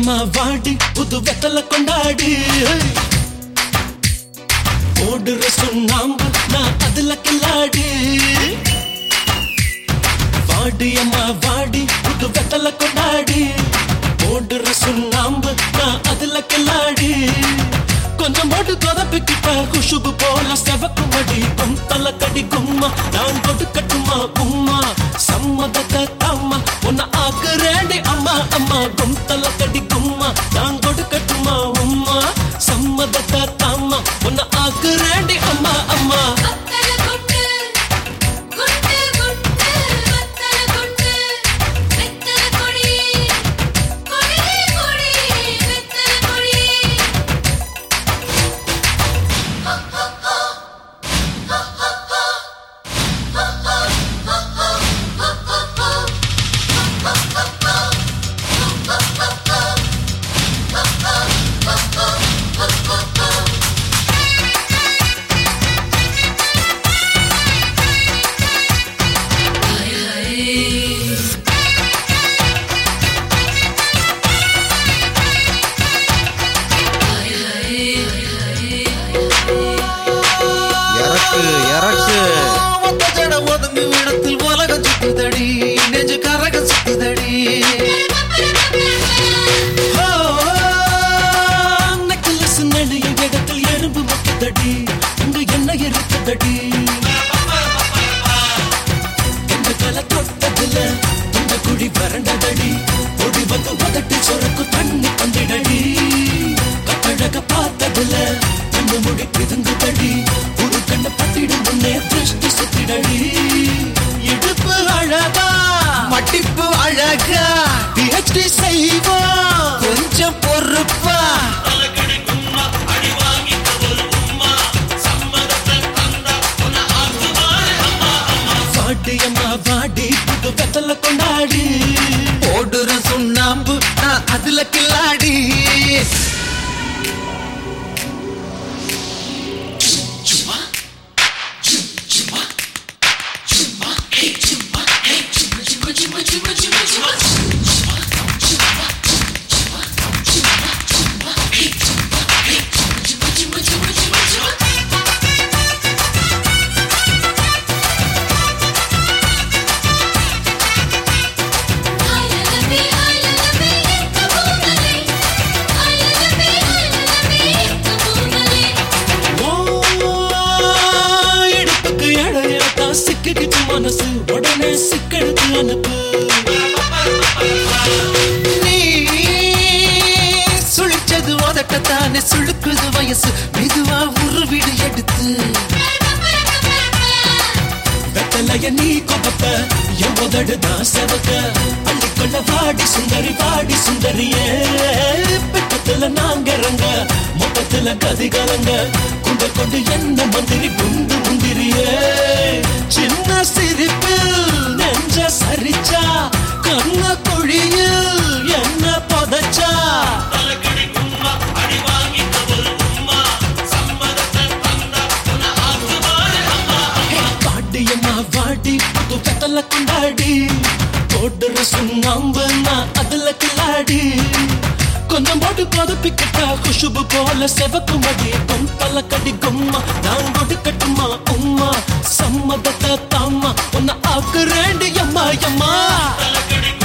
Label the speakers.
Speaker 1: அம்மா வாடி புது வெத்தல கொண்டாடி ஓடுற சுண்ணாம்பு நான் அதுல கில்லாடி வாடி அம்மா வாடி புது வெத்தல கொண்டாடி ஓடுற சுண்ணாம்பு நான் அதுல கில்லாடி கொஞ்சம் போட்டு கொதப்பிக்கிட்ட குஷுபு போல செவக்கு மடி தல கடி கும்மா நான் கொடுக்கட்டுமா உம்மா சம்மதத்தை தாம்மா உன்னை ஆக்குறேண்டி அம்மா அம்மா தல கடி கும்மா நான் கொடுக்கட்டுமா உம்மா சம்மதத்தை தாம்மா உன்னை ஆக்குறேண்டி அம்மா அம்மா
Speaker 2: வத்தல கொண்டு குண்டு குண்டு வத்தல கொண்டு வெத்தல கொடி கொடி கொடி வெத்தல கொடி ஹோ ஹோ ஹோ ஹோ ஹோ ஹோ ஹோ ஹோ ஹோ ஹோ ஹோ
Speaker 3: இறக்கு இறக்கு
Speaker 4: ஒத்த ஜட ஒதுங்கு இடத்தில் உலகம் சுத்துதடி நெஞ்சு கரக சுத்துதடி
Speaker 1: நெக்லஸ் நெளிய இடத்தில் எறும்பு மொக்குதடி இங்க என்ன இருக்குதடி இந்த கலை தொட்டதுல இந்த குழி வறண்டதடி ஒடி வந்து உதட்டு சொரக்கு தண்ணி தந்திடடி கட்டழக பார்த்ததுல கண்ணு முடி பிதுங்குதடி ஒரு கண்ணு பட்டிடும் முன்னே திருஷ்டி சுத்திடடி இடுப்பு அழகா
Speaker 4: மட்டிப்பு அழகா
Speaker 1: பிஹெச்டி செய்வா
Speaker 4: கொஞ்சம் பொறுப்பா
Speaker 1: வாடி அம்மா வாடி புது வெத்தல கொண்டாடி
Speaker 4: ஓடுற சுண்ணாம்பு நான் அதுல கில்லாடி
Speaker 2: ஹாய்லலபி ஹாய்லலபி கபூனலே ஹாய்லலபி ஹாய்லலபி கபூனலே
Speaker 1: ஓ இடுப்புக்கு இடையிலத்தா சிக்கிக்கிச்சு மனசு உடனே சிக்கெடுத்து அனுப்பு
Speaker 4: நீ சுழிச்சது உதட்டத்தானே சுழுக்குது வயசு மெதுவா உருவிடு எடுத்து
Speaker 1: வெத்தலைய நீ கொப்ப என் உதடு தான் செவக்க அள்ளிக்கொள்ள வாடி சுந்தரி வாடி சுந்தரியே பிட்டத்துல நாங்க இறங்க மொத்தத்துல கதி கலங்க குண்ட கொண்டு என்ன மந்திரி குண்டு முந்திரியே சின்ன சிரிப்பில் நெஞ்ச சரிச்சா கண்ண குழியில் என்ன புதைச்சா பாட்டியம்மா வாடி புது கத்தல கொண்டாடி போடுற சுண்ணாம்பு நான் அதுல கில்லாடி கொஞ்சம் போட்டு கொதப்பிக்கிட்டா குஷுபு போல செவக்கு மடி தொம்பல கடி கும்மா நான் கொடுக்கட்டுமா உம்மா சம்மதத்தை தாம்மா உன்னை ஆக்குறேண்டி அம்மா அம்மா